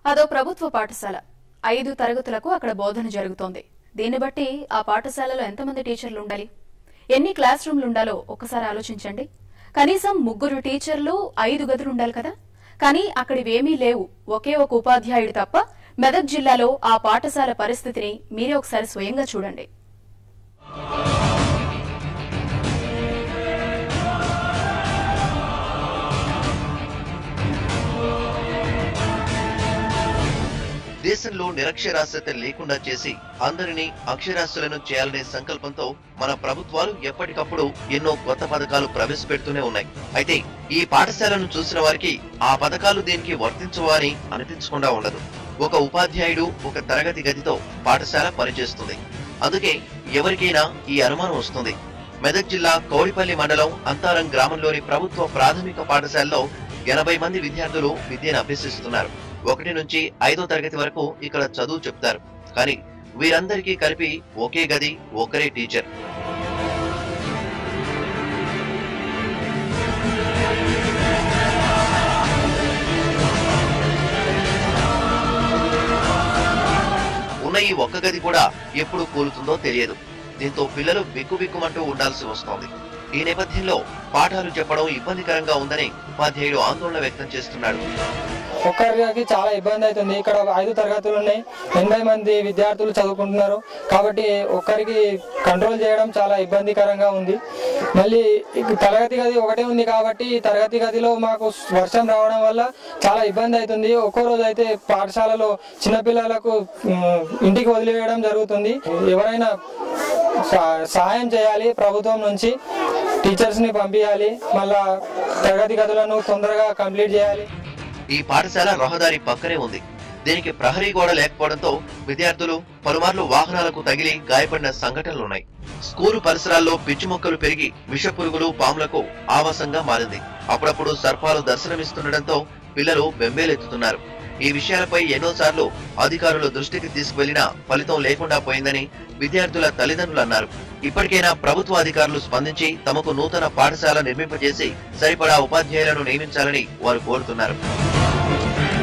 అదో ప్రభుత్వ పాఠశాల ఐదు తరగతులకు అక్కడ బోధన జరుగుతోంది దీన్ని బట్టి ఆ పాఠశాలలో ఎంతమంది టీచర్లు ఉండాలి ఎన్ని క్లాస్ రూమ్లు ఉండాలో ఒక్కసారి ఆలోచించండి కనీసం ముగ్గురు టీచర్లు ఐదు గదులు ఉండాలి కదా కానీ అక్కడివేమీ లేవు ఒకే ఒక ఉపాధ్యాయుడు తప్ప మెదక్ జిల్లాలో ఆ పాఠశాల పరిస్థితిని మీరే ఒకసారి స్వయంగా చూడండి దేశంలో నిరక్షరాస్యత లేకుండా చేసి అందరినీ అక్షరాస్యులను చేయాలనే సంకల్పంతో మన ప్రభుత్వాలు ఎప్పటికప్పుడు ఎన్నో కొత్త పథకాలు ప్రవేశపెడుతూనే ఉన్నాయి అయితే ఈ పాఠశాలను చూసిన వారికి ఆ పథకాలు దేనికి వర్తించవా అని అనిపించకుండా ఉండదు ఒక ఉపాధ్యాయుడు ఒక తరగతి గదితో పాఠశాల పనిచేస్తుంది అందుకే ఎవరికైనా ఈ అనుమానం వస్తుంది మెదక్ జిల్లా కౌడిపల్లి మండలం అంతారం గ్రామంలోని ప్రభుత్వ ప్రాథమిక పాఠశాలలో ఎనభై మంది విద్యార్థులు విద్యను అభ్యసిస్తున్నారు ఒకటి నుంచి ఐదో తరగతి వరకు ఇక్కడ చదువు చెప్తారు కానీ వీరందరికీ కలిపి ఒకే గది ఒకరే టీచర్ ఉన్న ఈ ఒక్క గది కూడా ఎప్పుడు కూలుతుందో తెలియదు దీంతో పిల్లలు బిక్కుబిక్కుమంటూ ఉండాల్సి వస్తోంది ఈ నేపథ్యంలో పాఠాలు చెప్పడం ఇబ్బందికరంగా ఉందని ఉపాధ్యాయుడు ఆందోళన వ్యక్తం చేస్తున్నాడు ఒక్కరికి చాలా ఇబ్బంది అవుతుంది ఇక్కడ ఐదు తరగతులు ఉన్నాయి ఎనభై మంది విద్యార్థులు చదువుకుంటున్నారు కాబట్టి ఒక్కరికి కంట్రోల్ చేయడం చాలా ఇబ్బందికరంగా ఉంది మళ్ళీ ఇక తరగతి గది ఒకటే ఉంది కాబట్టి ఈ తరగతి గదిలో మాకు వర్షం రావడం వల్ల చాలా ఇబ్బంది అవుతుంది ఒక్కో రోజు అయితే పాఠశాలలో చిన్నపిల్లలకు ఉమ్, ఇంటికి వదిలివేయడం జరుగుతుంది ఎవరైనా సా- సహాయం చేయాలి ప్రభుత్వం నుంచి టీచర్స్ ని పంపించాలి మళ్ళా తరగతి గదులను తొందరగా కంప్లీట్ చేయాలి ఈ పాఠశాల రహదారి పక్కనే ఉంది దీనికి ప్రహరీ గోడ లేకపోవడంతో విద్యార్థులు పలుమార్లు వాహనాలకు తగిలి గాయపడిన సంఘటనలున్నాయి స్కూలు పరిసరాల్లో పిచ్చి మొక్కలు పెరిగి విష పురుగులు పాములకు ఆవాసంగా మారింది అప్పుడప్పుడు సర్పాలు దర్శనమిస్తుండటంతో పిల్లలు బెంబేలెత్తుతున్నారు ఈ విషయాలపై ఎన్నోసార్లు అధికారుల దృష్టికి తీసుకువెళ్లినా ఫలితం లేకుండా పోయిందని విద్యార్థుల తల్లిదండ్రులు అన్నారు ఇప్పటికైనా ప్రభుత్వ అధికారులు స్పందించి తమకు నూతన పాఠశాల నిర్మింపజేసి సరిపడా ఉపాధ్యాయులను నియమించాలని వారు కోరుతున్నారు